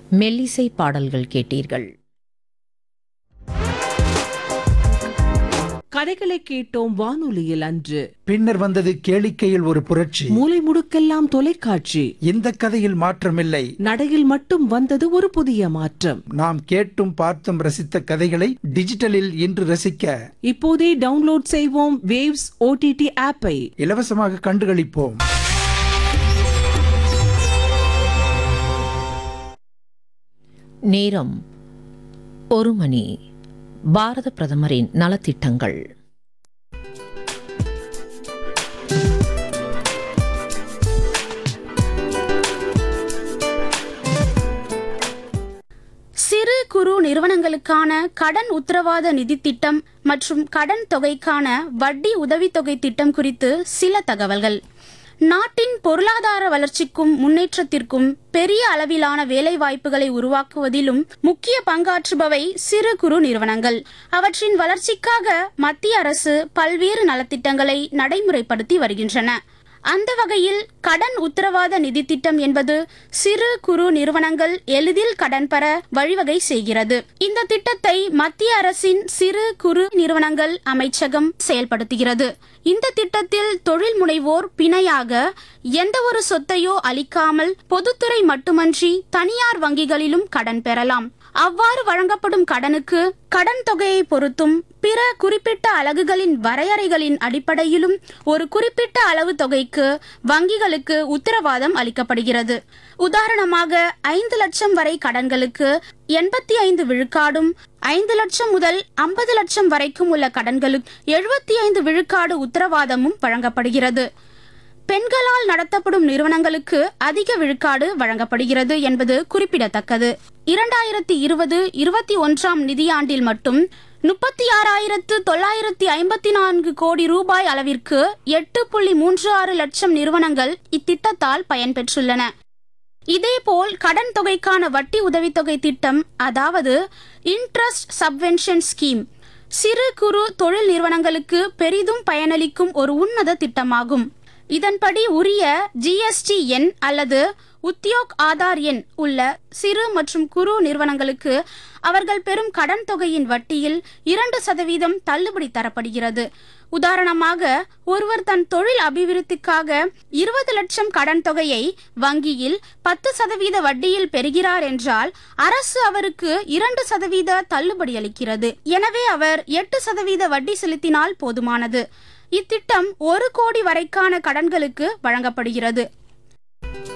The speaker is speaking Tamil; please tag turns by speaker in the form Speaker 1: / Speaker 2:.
Speaker 1: மெல்லிசை பாடல்கள் கேட்டீர்கள்
Speaker 2: கதைகளை கேட்டோம் வானொலியில் அன்று
Speaker 3: பின்னர் வந்தது கேளிக்கையில் ஒரு புரட்சி
Speaker 2: மூலை முடுக்கெல்லாம் தொலைக்காட்சி
Speaker 3: இந்த கதையில் மாற்றமில்லை
Speaker 2: நடையில் மட்டும் வந்தது ஒரு புதிய மாற்றம்
Speaker 3: நாம் கேட்டும் பார்த்தும் ரசித்த கதைகளை டிஜிட்டலில் இன்று ரசிக்க
Speaker 2: இப்போதே டவுன்லோட் செய்வோம் வேவ்ஸ் ஓடிடி ஆப்பை
Speaker 3: இலவசமாக கண்டுகளிப்போம்
Speaker 1: நேரம் ஒரு மணி பாரத பிரதமரின் நலத்திட்டங்கள்
Speaker 4: சிறு குறு நிறுவனங்களுக்கான கடன் உத்தரவாத நிதி திட்டம் மற்றும் கடன் தொகைக்கான வட்டி உதவித்தொகை திட்டம் குறித்து சில தகவல்கள் நாட்டின் பொருளாதார வளர்ச்சிக்கும் முன்னேற்றத்திற்கும் பெரிய அளவிலான வேலைவாய்ப்புகளை உருவாக்குவதிலும் முக்கிய பங்காற்றுபவை சிறு குறு நிறுவனங்கள் அவற்றின் வளர்ச்சிக்காக மத்திய அரசு பல்வேறு நலத்திட்டங்களை நடைமுறைப்படுத்தி வருகின்றன அந்த வகையில் கடன் உத்தரவாத நிதி திட்டம் என்பது சிறு குறு நிறுவனங்கள் எளிதில் கடன் பெற வழிவகை செய்கிறது இந்த திட்டத்தை மத்திய அரசின் சிறு குறு நிறுவனங்கள் அமைச்சகம் செயல்படுத்துகிறது இந்த திட்டத்தில் தொழில் முனைவோர் பிணையாக எந்த ஒரு சொத்தையோ அளிக்காமல் பொதுத்துறை மட்டுமன்றி தனியார் வங்கிகளிலும் கடன் பெறலாம் அவ்வாறு வழங்கப்படும் கடனுக்கு கடன் தொகையை பொறுத்தும் பிற குறிப்பிட்ட அலகுகளின் வரையறைகளின் அடிப்படையிலும் ஒரு குறிப்பிட்ட அளவு தொகைக்கு வங்கிகளுக்கு உத்தரவாதம் அளிக்கப்படுகிறது உதாரணமாக ஐந்து லட்சம் வரை கடன்களுக்கு எண்பத்தி ஐந்து விழுக்காடும் ஐந்து லட்சம் முதல் ஐம்பது லட்சம் வரைக்கும் உள்ள கடன்களுக்கு எழுபத்தி ஐந்து விழுக்காடு உத்தரவாதமும் வழங்கப்படுகிறது பெண்களால் நடத்தப்படும் நிறுவனங்களுக்கு அதிக விழுக்காடு வழங்கப்படுகிறது என்பது குறிப்பிடத்தக்கது இரண்டாயிரத்தி இருபது இருபத்தி ஒன்றாம் நிதியாண்டில் மட்டும் முப்பத்தி ஆறாயிரத்து தொள்ளாயிரத்தி ஐம்பத்தி நான்கு கோடி ரூபாய் அளவிற்கு எட்டு புள்ளி மூன்று ஆறு லட்சம் நிறுவனங்கள் இத்திட்டத்தால் பயன்பெற்றுள்ளன இதேபோல் கடன் தொகைக்கான வட்டி உதவித்தொகை திட்டம் அதாவது இன்ட்ரஸ்ட் சப்வென்ஷன் ஸ்கீம் சிறு குறு தொழில் நிறுவனங்களுக்கு பெரிதும் பயனளிக்கும் ஒரு உன்னத திட்டமாகும் இதன்படி உரிய ஜிஎஸ்டி எண் அல்லது உத்தியோக் ஆதார் எண் உள்ள சிறு மற்றும் குறு நிறுவனங்களுக்கு அவர்கள் பெறும் கடன் தொகையின் வட்டியில் இரண்டு சதவீதம் தள்ளுபடி தரப்படுகிறது உதாரணமாக ஒருவர் தன் தொழில் அபிவிருத்திக்காக இருபது லட்சம் கடன் தொகையை வங்கியில் பத்து சதவீத வட்டியில் பெறுகிறார் என்றால் அரசு அவருக்கு இரண்டு சதவீத தள்ளுபடி அளிக்கிறது எனவே அவர் எட்டு சதவீத வட்டி செலுத்தினால் போதுமானது இத்திட்டம் ஒரு கோடி வரைக்கான கடன்களுக்கு வழங்கப்படுகிறது